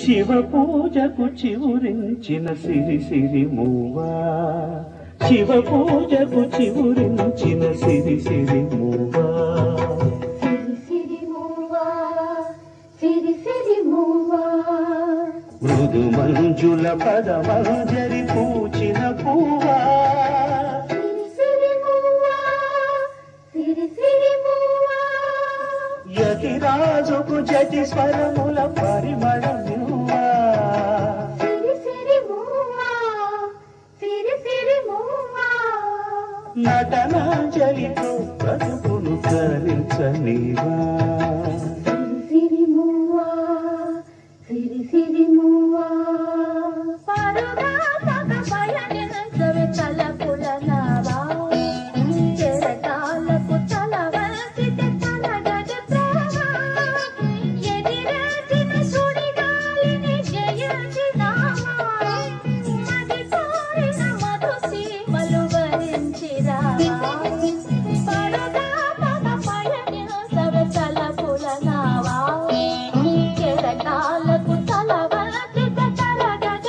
శివ పూజకు చివురించిన సిరి సిరి మూవా శివ పూజకు చివురించిన సిరి సిరి మూవా సిరి సిరి మూవా సిరి సిరి మూవా మృదు మంజుల పదమంజరి పూచిన పూవా సిరి సిరి మూవా సిరి సిరి మూవా యతిరాజుకు జటి స్వరముల పరిమళమువా సిరి సిరి మూవా సిరి సిరి మూవా నటనాంజలితో బ్రతుకును కరించనివా సిరి సిరి మూవా సిరి సిరి మూవా పరుగా పగ పయనించవే తలపుల నావా చెరటాలకు తల వంచితే తలగడ ప్రేమ ఎదిరాచిన సుడిగాలిని జయించినావా మది కోరిన మధు సీమలు వరించిరావా పరుగా పగ పయనించవే తలపుల నావా చెరటాలకు తల వంచితే తలగడ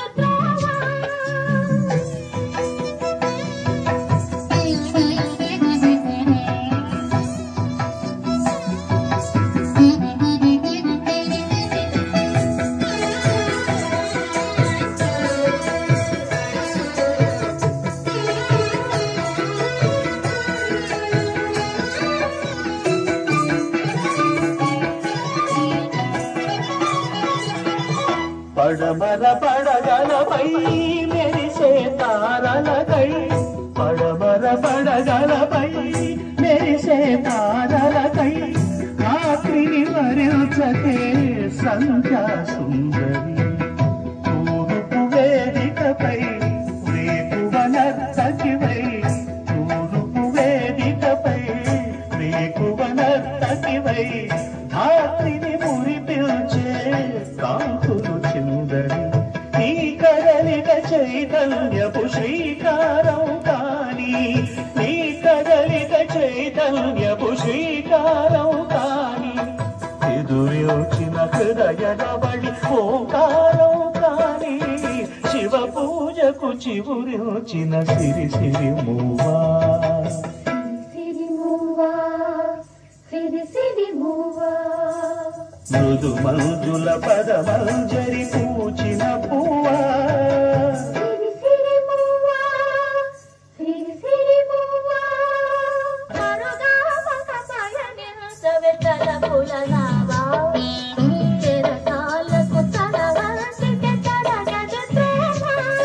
పడమర పడగలపై మెరిసే తారలకై పడమర పడగలపై మెరిసే తారలకై రాత్రిని మరించకే సంధ్యా సుందరి తూర్పు వేదికపై వేకువనర్తకివై తూర్పు వేదికపై వేకువనర్తకివై ధాత్రిని మురిపిల్చే కాంతులు చిందరి నీ కదలిక చైతన్యపు శ్రీకారం కాని నీ కదలిక చైతన్యపు శ్రీకారం కాని ఎదురొచ్చిన హృదయ బడి ఓంకారం కాని శివ పూజకు చివురిచిన సిరి సిరి మూవా సిరి మూవా సిరి సిరి మూవా మృదు మంజుల పదమంజరి పూచిన పువ్వా సిరి సిరి మూవా సిరి సిరి మూవా మరుగా పక పయనించవే తలపుల నావా చెరటాలకు తల వంచితే తలగడ ప్రేమ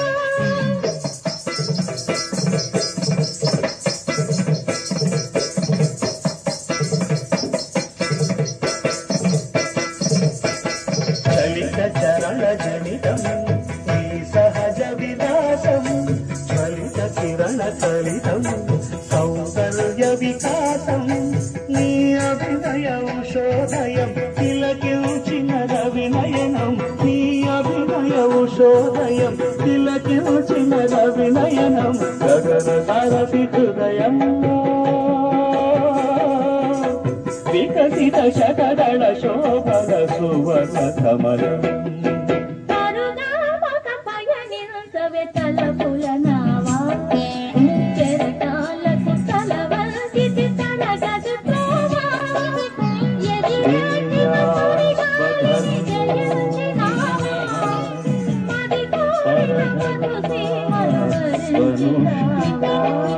చలిత చరణ జనితం నీ సహజ విలాసం చలిత కిరణ చలితం సౌందర్య వికాసం నీ అభినయ ఉషోదయం తిలకించిన రవినయనం నీ అభినయ ఉషోదయం తిలకించిన రవినయనం గగన సరసి హృదయం వికసిత శతదళ శోభన సువర్ణ కమలం పరుగా పక పయనించవే తలపుల నావా చెరటాలకు తల వంచితే తలగడ ప్రేమ ఎదిరాచిన సుడిగాలిని జయించినావా మది కోరిన మధు సీమలు వరించినావా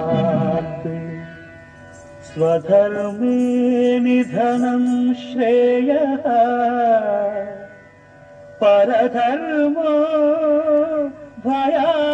స్వధర్మే నిధనం శ్రేయ పరధర్మో భయా